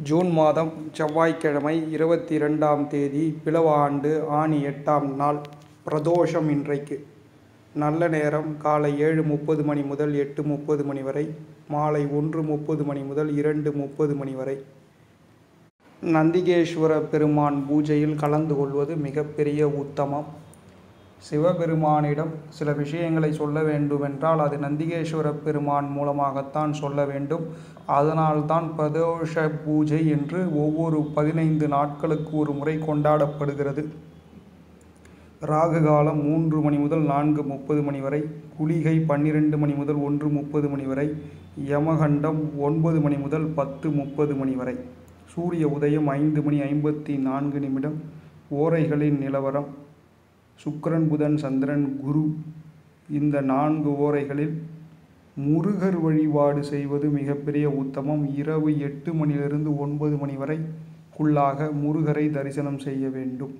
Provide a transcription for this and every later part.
June மாதம் செவ்வாய்க்கிழமை இருபத்தி ரெண்டாம் தேதி பிலவ ஆண்டு ஆனி எட்டாம் நாள் பிரதோஷம் இன்றைக்கு நல்ல நேரம் காலை ஏழு முப்பது மணி முதல் எட்டு முப்பது மணி வரை மாலை ஒன்று முப்பது மணி முதல் இரண்டு முப்பது மணி வரை நந்திகேஸ்வர பெருமான் பூஜையில் கலந்து கொள்வது மிகப்பெரிய உத்தமம் சிவபெருமானிடம் சில விஷயங்களை சொல்ல வேண்டுமென்றால் அது நந்திகேஸ்வர பெருமான் மூலமாகத்தான் சொல்ல வேண்டும் அதனால்தான் பிரதோஷ பூஜை என்று ஒவ்வொரு பதினைந்து நாட்களுக்கு ஒரு முறை கொண்டாடப்படுகிறது ராகு காலம் மூன்று மணி முதல் நான்கு முப்பது மணி வரை குளிகை பன்னிரெண்டு மணி முதல் ஒன்று முப்பது மணி வரை யமகண்டம் ஒன்பது மணி முதல் பத்து முப்பது மணி வரை சூரிய உதயம் ஐந்து மணி ஐம்பத்தி நான்கு நிமிடம் ஓரைகளின் நிலவரம் சுக்கிரன் புதன் சந்திரன் குரு இந்த நான்கு ஓரைகளில் முருகர் வழிபாடு செய்வது மிகப்பெரிய உத்தமம் இரவு எட்டு மணியிலிருந்து ஒன்பது மணி வரைக்குள்ளாக முருகரை தரிசனம் செய்ய வேண்டும்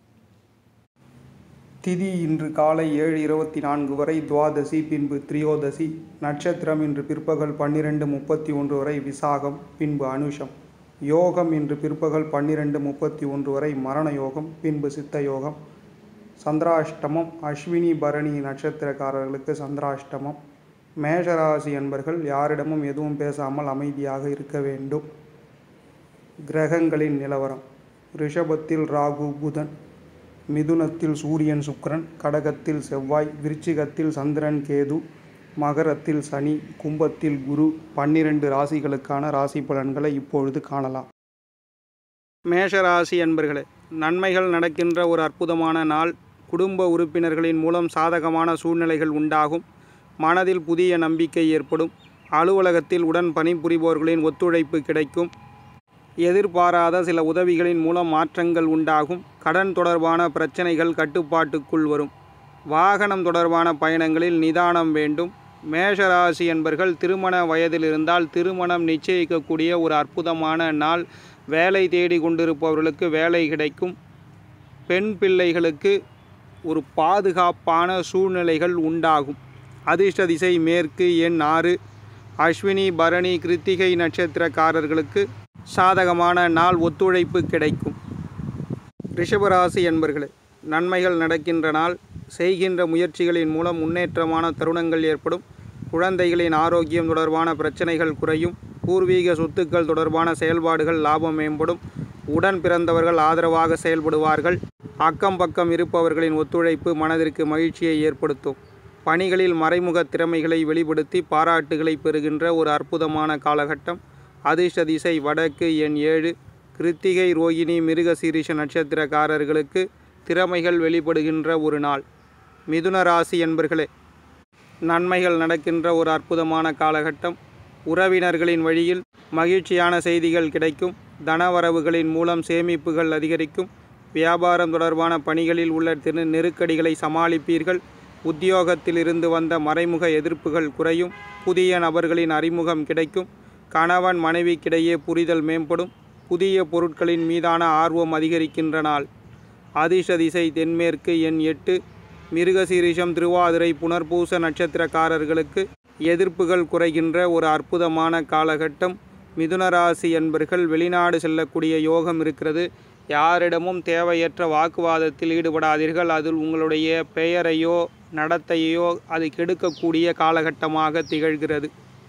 திதி இன்று காலை ஏழு இருபத்தி நான்கு வரை துவாதசி பின்பு திரியோதசி நட்சத்திரம் இன்று பிற்பகல் பன்னிரெண்டு முப்பத்தி ஒன்று வரை விசாகம் பின்பு அனுஷம் யோகம் இன்று பிற்பகல் பன்னிரெண்டு முப்பத்தி ஒன்று வரை மரண யோகம் பின்பு சித்த யோகம் சந்திராஷ்டமம் அஸ்வினி பரணி நட்சத்திரக்காரர்களுக்கு சந்திராஷ்டமம் மேஷராசி என்பர்கள் யாரிடமும் எதுவும் பேசாமல் அமைதியாக இருக்க வேண்டும் கிரகங்களின் நிலவரம் ரிஷபத்தில் ராகு புதன் மிதுனத்தில் சூரியன் சுக்கிரன் கடகத்தில் செவ்வாய் விருச்சிகத்தில் சந்திரன் கேது மகரத்தில் சனி கும்பத்தில் குரு பன்னிரண்டு ராசிகளுக்கான ராசி பலன்களை இப்பொழுது காணலாம் மேஷராசி என்பர்களே நன்மைகள் நடக்கின்ற ஒரு அற்புதமான நாள் குடும்ப உறுப்பினர்களின் மூலம் சாதகமான சூழ்நிலைகள் உண்டாகும் மனதில் புதிய நம்பிக்கை ஏற்படும் அலுவலகத்தில் உடன் பணிபுரிபவர்களின் ஒத்துழைப்பு கிடைக்கும் எதிர்பாராத சில உதவிகளின் மூலம் மாற்றங்கள் உண்டாகும் கடன் தொடர்பான பிரச்சனைகள் கட்டுப்பாட்டுக்குள் வரும் வாகனம் தொடர்பான பயணங்களில் நிதானம் வேண்டும் மேஷராசி என்பர்கள் திருமண வயதில் இருந்தால் திருமணம் நிச்சயிக்கக்கூடிய ஒரு அற்புதமான நாள் வேலை தேடி கொண்டிருப்பவர்களுக்கு வேலை கிடைக்கும் பெண் பிள்ளைகளுக்கு ஒரு பாதுகாப்பான சூழ்நிலைகள் உண்டாகும் அதிர்ஷ்ட திசை மேற்கு எண் ஆறு அஸ்வினி பரணி கிருத்திகை நட்சத்திரக்காரர்களுக்கு சாதகமான நாள் ஒத்துழைப்பு கிடைக்கும் ரிஷபராசி என்பர்களே நன்மைகள் நடக்கின்ற நாள் செய்கின்ற முயற்சிகளின் மூலம் முன்னேற்றமான தருணங்கள் ஏற்படும் குழந்தைகளின் ஆரோக்கியம் தொடர்பான பிரச்சனைகள் குறையும் பூர்வீக சொத்துக்கள் தொடர்பான செயல்பாடுகள் லாபம் மேம்படும் உடன் பிறந்தவர்கள் ஆதரவாக செயல்படுவார்கள் அக்கம் பக்கம் இருப்பவர்களின் ஒத்துழைப்பு மனதிற்கு மகிழ்ச்சியை ஏற்படுத்தும் பணிகளில் மறைமுக திறமைகளை வெளிப்படுத்தி பாராட்டுகளை பெறுகின்ற ஒரு அற்புதமான காலகட்டம் அதிர்ஷ்ட திசை வடக்கு எண் ஏழு கிருத்திகை ரோகிணி மிருகசீரிஷ நட்சத்திரக்காரர்களுக்கு திறமைகள் வெளிப்படுகின்ற ஒரு நாள் மிதுன ராசி என்பர்களே நன்மைகள் நடக்கின்ற ஒரு அற்புதமான காலகட்டம் உறவினர்களின் வழியில் மகிழ்ச்சியான செய்திகள் கிடைக்கும் தனவரவுகளின் மூலம் சேமிப்புகள் அதிகரிக்கும் வியாபாரம் தொடர்பான பணிகளில் உள்ள திரு நெருக்கடிகளை சமாளிப்பீர்கள் உத்தியோகத்தில் இருந்து வந்த மறைமுக எதிர்ப்புகள் குறையும் புதிய நபர்களின் அறிமுகம் கிடைக்கும் கணவன் மனைவிக்கிடையே புரிதல் மேம்படும் புதிய பொருட்களின் மீதான ஆர்வம் அதிகரிக்கின்ற நாள் அதிர்ஷ்ட திசை தென்மேற்கு எண் எட்டு மிருகசீரிஷம் திருவாதிரை புனர்பூச நட்சத்திரக்காரர்களுக்கு எதிர்ப்புகள் குறைகின்ற ஒரு அற்புதமான காலகட்டம் மிதுனராசி என்பர்கள் வெளிநாடு செல்லக்கூடிய யோகம் இருக்கிறது யாரிடமும் தேவையற்ற வாக்குவாதத்தில் ஈடுபடாதீர்கள் அதில் உங்களுடைய பெயரையோ நடத்தையோ அது கெடுக்கக்கூடிய காலகட்டமாக திகழ்கிறது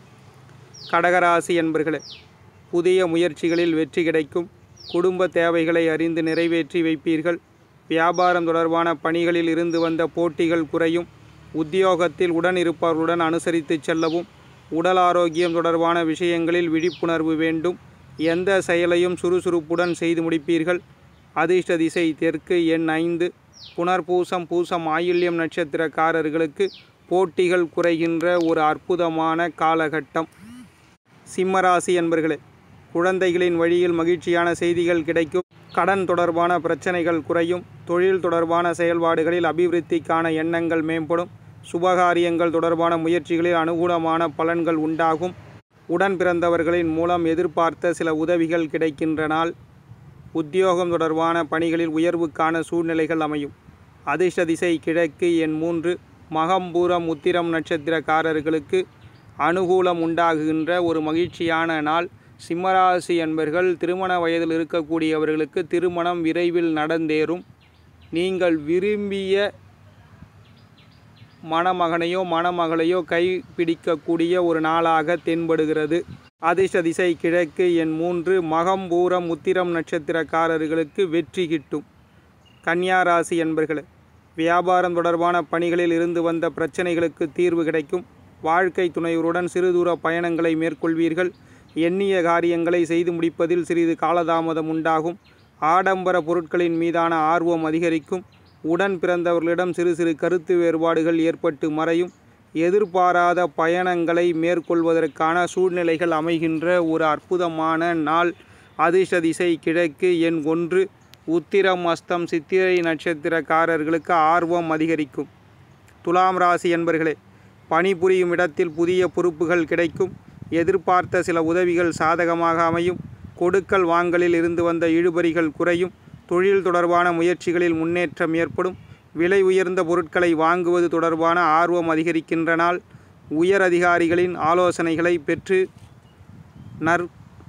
கடகராசி என்பர்களே புதிய முயற்சிகளில் வெற்றி கிடைக்கும் குடும்ப தேவைகளை அறிந்து நிறைவேற்றி வைப்பீர்கள் வியாபாரம் தொடர்பான பணிகளில் இருந்து வந்த போட்டிகள் குறையும் உத்தியோகத்தில் உடன் இருப்பவர்களுடன் அனுசரித்து செல்லவும் உடல் ஆரோக்கியம் தொடர்பான விஷயங்களில் விழிப்புணர்வு வேண்டும் எந்த செயலையும் சுறுசுறுப்புடன் செய்து முடிப்பீர்கள் அதிர்ஷ்ட திசை தெற்கு எண் ஐந்து புனர்பூசம் பூசம் ஆயில்யம் நட்சத்திரக்காரர்களுக்கு போட்டிகள் குறைகின்ற ஒரு அற்புதமான காலகட்டம் சிம்மராசி என்பர்களே குழந்தைகளின் வழியில் மகிழ்ச்சியான செய்திகள் கிடைக்கும் கடன் தொடர்பான பிரச்சனைகள் குறையும் தொழில் தொடர்பான செயல்பாடுகளில் அபிவிருத்திக்கான எண்ணங்கள் மேம்படும் சுபகாரியங்கள் தொடர்பான முயற்சிகளில் அனுகூலமான பலன்கள் உண்டாகும் உடன் பிறந்தவர்களின் மூலம் எதிர்பார்த்த சில உதவிகள் கிடைக்கின்ற நாள் உத்தியோகம் தொடர்பான பணிகளில் உயர்வுக்கான சூழ்நிலைகள் அமையும் அதிர்ஷ்ட திசை கிழக்கு எண் மூன்று மகம்பூரம் உத்திரம் நட்சத்திரக்காரர்களுக்கு அனுகூலம் உண்டாகுகின்ற ஒரு மகிழ்ச்சியான நாள் சிம்மராசி என்பர்கள் திருமண வயதில் இருக்கக்கூடியவர்களுக்கு திருமணம் விரைவில் நடந்தேறும் நீங்கள் விரும்பிய மணமகனையோ மணமகளையோ கைப்பிடிக்கக்கூடிய ஒரு நாளாக தென்படுகிறது அதிர்ஷ்ட திசை கிழக்கு எண் மூன்று மகம் பூரம் உத்திரம் நட்சத்திரக்காரர்களுக்கு வெற்றி கிட்டும் கன்னியா ராசி என்பர்களே வியாபாரம் தொடர்பான பணிகளில் இருந்து வந்த பிரச்சனைகளுக்கு தீர்வு கிடைக்கும் வாழ்க்கை துணைவருடன் சிறுதூர பயணங்களை மேற்கொள்வீர்கள் எண்ணிய காரியங்களை செய்து முடிப்பதில் சிறிது காலதாமதம் உண்டாகும் ஆடம்பர பொருட்களின் மீதான ஆர்வம் அதிகரிக்கும் உடன் பிறந்தவர்களிடம் சிறு சிறு கருத்து வேறுபாடுகள் ஏற்பட்டு மறையும் எதிர்பாராத பயணங்களை மேற்கொள்வதற்கான சூழ்நிலைகள் அமைகின்ற ஒரு அற்புதமான நாள் அதிர்ஷ்ட திசை கிழக்கு எண் ஒன்று உத்திரம் அஸ்தம் சித்திரை நட்சத்திரக்காரர்களுக்கு ஆர்வம் அதிகரிக்கும் துலாம் ராசி என்பர்களே பணிபுரியும் இடத்தில் புதிய பொறுப்புகள் கிடைக்கும் எதிர்பார்த்த சில உதவிகள் சாதகமாக அமையும் கொடுக்கல் வாங்கலில் இருந்து வந்த இழுபறிகள் குறையும் தொழில் தொடர்பான முயற்சிகளில் முன்னேற்றம் ஏற்படும் விலை உயர்ந்த பொருட்களை வாங்குவது தொடர்பான ஆர்வம் அதிகரிக்கின்ற நாள் உயர் அதிகாரிகளின் ஆலோசனைகளை பெற்று நற்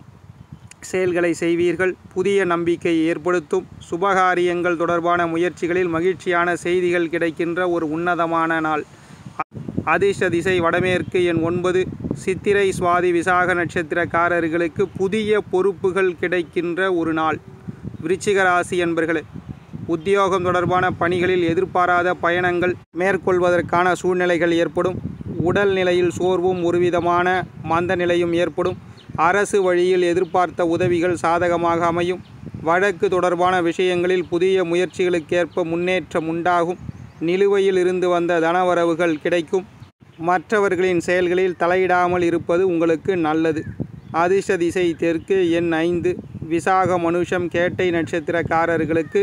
செயல்களை செய்வீர்கள் புதிய நம்பிக்கை ஏற்படுத்தும் சுபகாரியங்கள் தொடர்பான முயற்சிகளில் மகிழ்ச்சியான செய்திகள் கிடைக்கின்ற ஒரு உன்னதமான நாள் அதிர்ஷ்ட திசை வடமேற்கு எண் ஒன்பது சித்திரை சுவாதி விசாக நட்சத்திரக்காரர்களுக்கு புதிய பொறுப்புகள் கிடைக்கின்ற ஒரு நாள் விருச்சிக ராசி என்பர்களே உத்தியோகம் தொடர்பான பணிகளில் எதிர்பாராத பயணங்கள் மேற்கொள்வதற்கான சூழ்நிலைகள் ஏற்படும் உடல் நிலையில் சோர்வும் ஒருவிதமான மந்த நிலையும் ஏற்படும் அரசு வழியில் எதிர்பார்த்த உதவிகள் சாதகமாக அமையும் வழக்கு தொடர்பான விஷயங்களில் புதிய முயற்சிகளுக்கேற்ப முன்னேற்றம் உண்டாகும் நிலுவையில் இருந்து வந்த தனவரவுகள் கிடைக்கும் மற்றவர்களின் செயல்களில் தலையிடாமல் இருப்பது உங்களுக்கு நல்லது அதிர்ஷ்ட திசை தெற்கு எண் ஐந்து விசாக மனுஷம் கேட்டை நட்சத்திரக்காரர்களுக்கு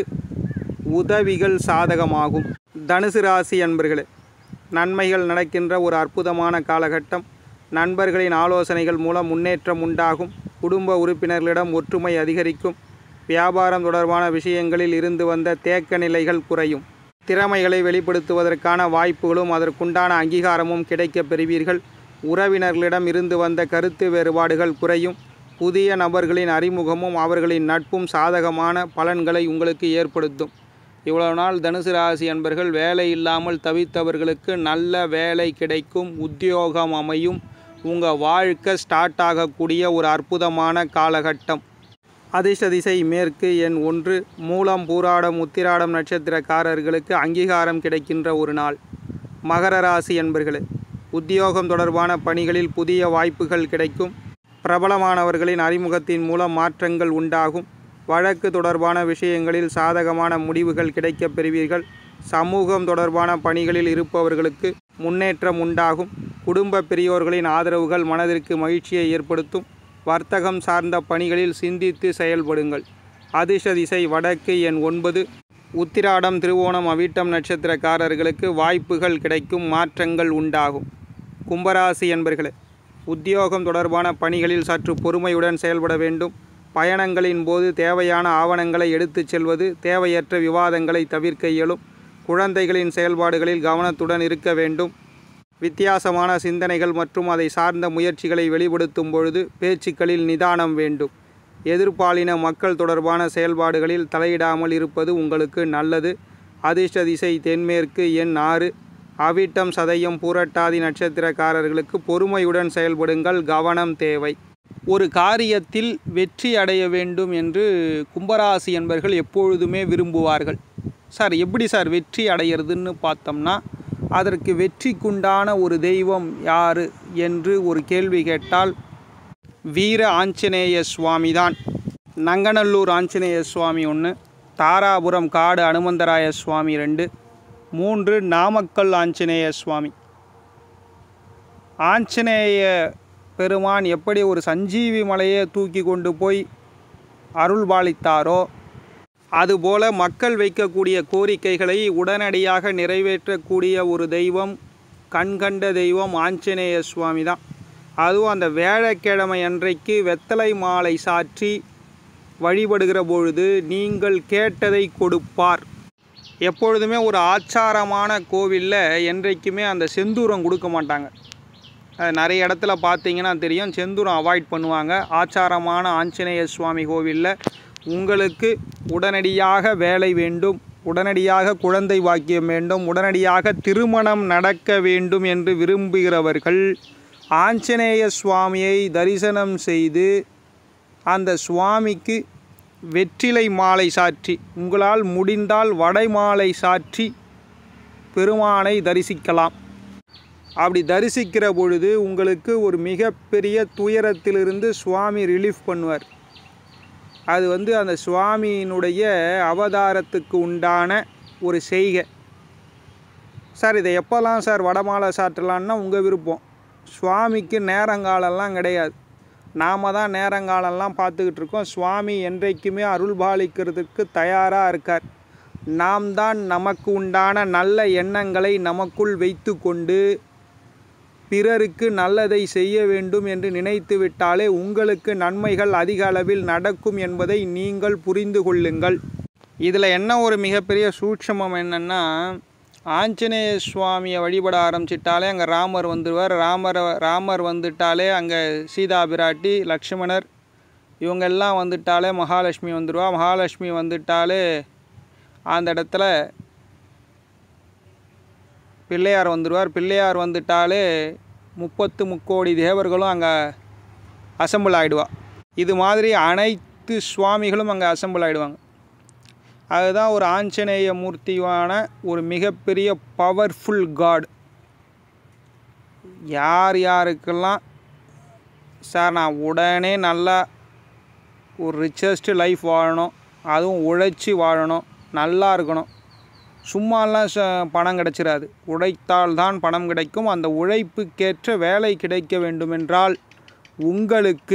உதவிகள் சாதகமாகும் தனுசு ராசி அன்பர்களே நன்மைகள் நடக்கின்ற ஒரு அற்புதமான காலகட்டம் நண்பர்களின் ஆலோசனைகள் மூலம் முன்னேற்றம் உண்டாகும் குடும்ப உறுப்பினர்களிடம் ஒற்றுமை அதிகரிக்கும் வியாபாரம் தொடர்பான விஷயங்களில் இருந்து வந்த தேக்க நிலைகள் குறையும் திறமைகளை வெளிப்படுத்துவதற்கான வாய்ப்புகளும் அதற்குண்டான அங்கீகாரமும் கிடைக்கப் பெறுவீர்கள் உறவினர்களிடம் இருந்து வந்த கருத்து வேறுபாடுகள் குறையும் புதிய நபர்களின் அறிமுகமும் அவர்களின் நட்பும் சாதகமான பலன்களை உங்களுக்கு ஏற்படுத்தும் இவ்வளவு நாள் தனுசு ராசி அன்பர்கள் வேலை இல்லாமல் தவித்தவர்களுக்கு நல்ல வேலை கிடைக்கும் உத்தியோகம் அமையும் உங்கள் வாழ்க்கை ஸ்டார்ட் ஆகக்கூடிய ஒரு அற்புதமான காலகட்டம் அதிர்ஷ்ட திசை மேற்கு எண் ஒன்று மூலம் பூராடம் உத்திராடம் நட்சத்திரக்காரர்களுக்கு அங்கீகாரம் கிடைக்கின்ற ஒரு நாள் மகர ராசி என்பர்களே உத்தியோகம் தொடர்பான பணிகளில் புதிய வாய்ப்புகள் கிடைக்கும் பிரபலமானவர்களின் அறிமுகத்தின் மூலம் மாற்றங்கள் உண்டாகும் வழக்கு தொடர்பான விஷயங்களில் சாதகமான முடிவுகள் கிடைக்கப் பெறுவீர்கள் சமூகம் தொடர்பான பணிகளில் இருப்பவர்களுக்கு முன்னேற்றம் உண்டாகும் குடும்ப பெரியோர்களின் ஆதரவுகள் மனதிற்கு மகிழ்ச்சியை ஏற்படுத்தும் வர்த்தகம் சார்ந்த பணிகளில் சிந்தித்து செயல்படுங்கள் அதிர்ஷ்ட திசை வடக்கு எண் ஒன்பது உத்திராடம் திருவோணம் அவிட்டம் நட்சத்திரக்காரர்களுக்கு வாய்ப்புகள் கிடைக்கும் மாற்றங்கள் உண்டாகும் கும்பராசி என்பர்களே உத்தியோகம் தொடர்பான பணிகளில் சற்று பொறுமையுடன் செயல்பட வேண்டும் பயணங்களின் போது தேவையான ஆவணங்களை எடுத்துச் செல்வது தேவையற்ற விவாதங்களை தவிர்க்க இயலும் குழந்தைகளின் செயல்பாடுகளில் கவனத்துடன் இருக்க வேண்டும் வித்தியாசமான சிந்தனைகள் மற்றும் அதை சார்ந்த முயற்சிகளை வெளிப்படுத்தும் பொழுது பேச்சுக்களில் நிதானம் வேண்டும் எதிர்பாலின மக்கள் தொடர்பான செயல்பாடுகளில் தலையிடாமல் இருப்பது உங்களுக்கு நல்லது அதிர்ஷ்ட திசை தென்மேற்கு எண் ஆறு அவிட்டம் சதயம் பூரட்டாதி நட்சத்திரக்காரர்களுக்கு பொறுமையுடன் செயல்படுங்கள் கவனம் தேவை ஒரு காரியத்தில் வெற்றி அடைய வேண்டும் என்று கும்பராசி என்பர்கள் எப்பொழுதுமே விரும்புவார்கள் சார் எப்படி சார் வெற்றி அடையிறதுன்னு பார்த்தோம்னா அதற்கு வெற்றிக்குண்டான ஒரு தெய்வம் யார் என்று ஒரு கேள்வி கேட்டால் வீர ஆஞ்சநேய சுவாமி தான் நங்கநல்லூர் ஆஞ்சநேய சுவாமி ஒன்று தாராபுரம் காடு அனுமந்தராய சுவாமி ரெண்டு மூன்று நாமக்கல் ஆஞ்சநேய சுவாமி ஆஞ்சநேய பெருமான் எப்படி ஒரு சஞ்சீவி மலையை தூக்கி கொண்டு போய் அருள் பாலித்தாரோ அதுபோல மக்கள் வைக்கக்கூடிய கோரிக்கைகளை உடனடியாக நிறைவேற்றக்கூடிய ஒரு தெய்வம் கண்கண்ட தெய்வம் ஆஞ்சநேய சுவாமி தான் அதுவும் அந்த வேழக்கிழமை அன்றைக்கு வெத்தலை மாலை சாற்றி வழிபடுகிற பொழுது நீங்கள் கேட்டதை கொடுப்பார் எப்பொழுதுமே ஒரு ஆச்சாரமான கோவிலில் என்றைக்குமே அந்த செந்தூரம் கொடுக்க மாட்டாங்க அஹ் நிறைய இடத்துல பார்த்தீங்கன்னா தெரியும் செந்தூரம் அவாய்ட் பண்ணுவாங்க ஆச்சாரமான ஆஞ்சநேய சுவாமி கோவிலில் உங்களுக்கு உடனடியாக வேலை வேண்டும் உடனடியாக குழந்தை வாக்கியம் வேண்டும் உடனடியாக திருமணம் நடக்க வேண்டும் என்று விரும்புகிறவர்கள் ஆஞ்சநேய சுவாமியை தரிசனம் செய்து அந்த சுவாமிக்கு வெற்றிலை மாலை சாற்றி உங்களால் முடிந்தால் வடை மாலை சாற்றி பெருமானை தரிசிக்கலாம் அப்படி தரிசிக்கிற பொழுது உங்களுக்கு ஒரு மிகப்பெரிய துயரத்திலிருந்து சுவாமி ரிலீஃப் பண்ணுவார் அது வந்து அந்த சுவாமியினுடைய அவதாரத்துக்கு உண்டான ஒரு செய்கை சார் இதை எப்போல்லாம் சார் வடமாலை சாற்றலான்னா உங்கள் விருப்பம் சுவாமிக்கு நேரங்காலம்லாம் கிடையாது நாம தான் நேரங்காலம்லாம் பார்த்துக்கிட்டு இருக்கோம் சுவாமி என்றைக்குமே அருள் பாலிக்கிறதுக்கு தயாராக இருக்கார் நாம் தான் நமக்கு உண்டான நல்ல எண்ணங்களை நமக்குள் வைத்து கொண்டு பிறருக்கு நல்லதை செய்ய வேண்டும் என்று நினைத்து விட்டாலே உங்களுக்கு நன்மைகள் அதிக அளவில் நடக்கும் என்பதை நீங்கள் புரிந்து கொள்ளுங்கள் இதில் என்ன ஒரு மிகப்பெரிய சூட்சமம் என்னென்னா ஆஞ்சநேய சுவாமியை வழிபட ஆரம்பிச்சிட்டாலே அங்கே ராமர் வந்துடுவார் ராமர் ராமர் வந்துட்டாலே அங்கே சீதா பிராட்டி லக்ஷ்மணர் இவங்க எல்லாம் வந்துட்டாலே மகாலட்சுமி வந்துடுவா மகாலட்சுமி வந்துட்டாலே அந்த இடத்துல பிள்ளையார் வந்துடுவார் பிள்ளையார் வந்துட்டாலே முப்பத்து முக்கோடி தேவர்களும் அங்கே அசம்பிள் ஆகிடுவா இது மாதிரி அனைத்து சுவாமிகளும் அங்கே அசம்பிள் ஆகிடுவாங்க அதுதான் ஒரு ஆஞ்சநேய மூர்த்தியான ஒரு மிகப்பெரிய பவர்ஃபுல் காட் யார் யாருக்கெல்லாம் சார் நான் உடனே நல்லா ஒரு ரிச்சஸ்ட் லைஃப் வாழணும் அதுவும் உழைச்சி வாழணும் நல்லா இருக்கணும் சும்மாலாம் ச பணம் கிடைச்சிடாது உழைத்தால் தான் பணம் கிடைக்கும் அந்த உழைப்புக்கேற்ற வேலை கிடைக்க வேண்டுமென்றால் உங்களுக்கு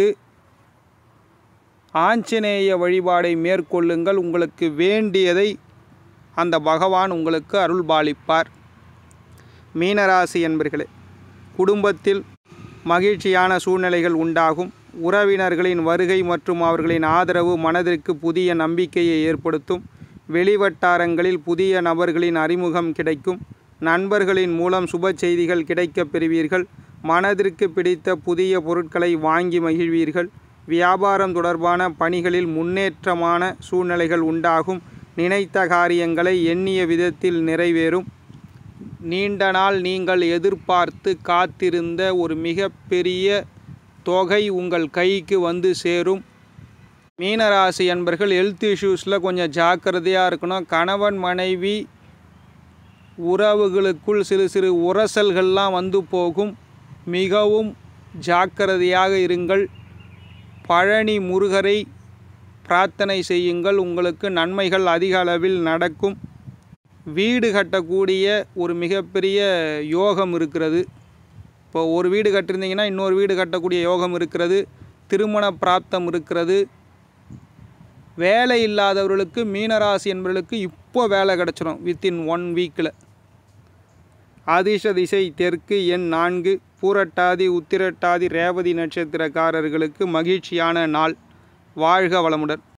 ஆஞ்சநேய வழிபாடை மேற்கொள்ளுங்கள் உங்களுக்கு வேண்டியதை அந்த பகவான் உங்களுக்கு அருள்பாலிப்பார் மீனராசி என்பர்களே குடும்பத்தில் மகிழ்ச்சியான சூழ்நிலைகள் உண்டாகும் உறவினர்களின் வருகை மற்றும் அவர்களின் ஆதரவு மனதிற்கு புதிய நம்பிக்கையை ஏற்படுத்தும் வெளிவட்டாரங்களில் புதிய நபர்களின் அறிமுகம் கிடைக்கும் நண்பர்களின் மூலம் சுப செய்திகள் கிடைக்கப் பெறுவீர்கள் மனதிற்கு பிடித்த புதிய பொருட்களை வாங்கி மகிழ்வீர்கள் வியாபாரம் தொடர்பான பணிகளில் முன்னேற்றமான சூழ்நிலைகள் உண்டாகும் நினைத்த காரியங்களை எண்ணிய விதத்தில் நிறைவேறும் நீண்ட நாள் நீங்கள் எதிர்பார்த்து காத்திருந்த ஒரு மிகப்பெரிய தொகை உங்கள் கைக்கு வந்து சேரும் மீனராசி என்பர்கள் ஹெல்த் இஷ்யூஸில் கொஞ்சம் ஜாக்கிரதையாக இருக்கணும் கணவன் மனைவி உறவுகளுக்குள் சிறு சிறு உரசல்கள்லாம் வந்து போகும் மிகவும் ஜாக்கிரதையாக இருங்கள் பழனி முருகரை பிரார்த்தனை செய்யுங்கள் உங்களுக்கு நன்மைகள் அதிக அளவில் நடக்கும் வீடு கட்டக்கூடிய ஒரு மிகப்பெரிய யோகம் இருக்கிறது இப்போ ஒரு வீடு கட்டிருந்தீங்கன்னா இன்னொரு வீடு கட்டக்கூடிய யோகம் இருக்கிறது திருமண பிராப்தம் இருக்கிறது வேலை இல்லாதவர்களுக்கு மீனராசி என்பவர்களுக்கு இப்போ வேலை கிடச்சிரும் வித்தின் ஒன் வீக்கில் அதிர்ஷ்ட திசை தெற்கு எண் நான்கு பூரட்டாதி உத்திரட்டாதி ரேவதி நட்சத்திரக்காரர்களுக்கு மகிழ்ச்சியான நாள் வாழ்க வளமுடன்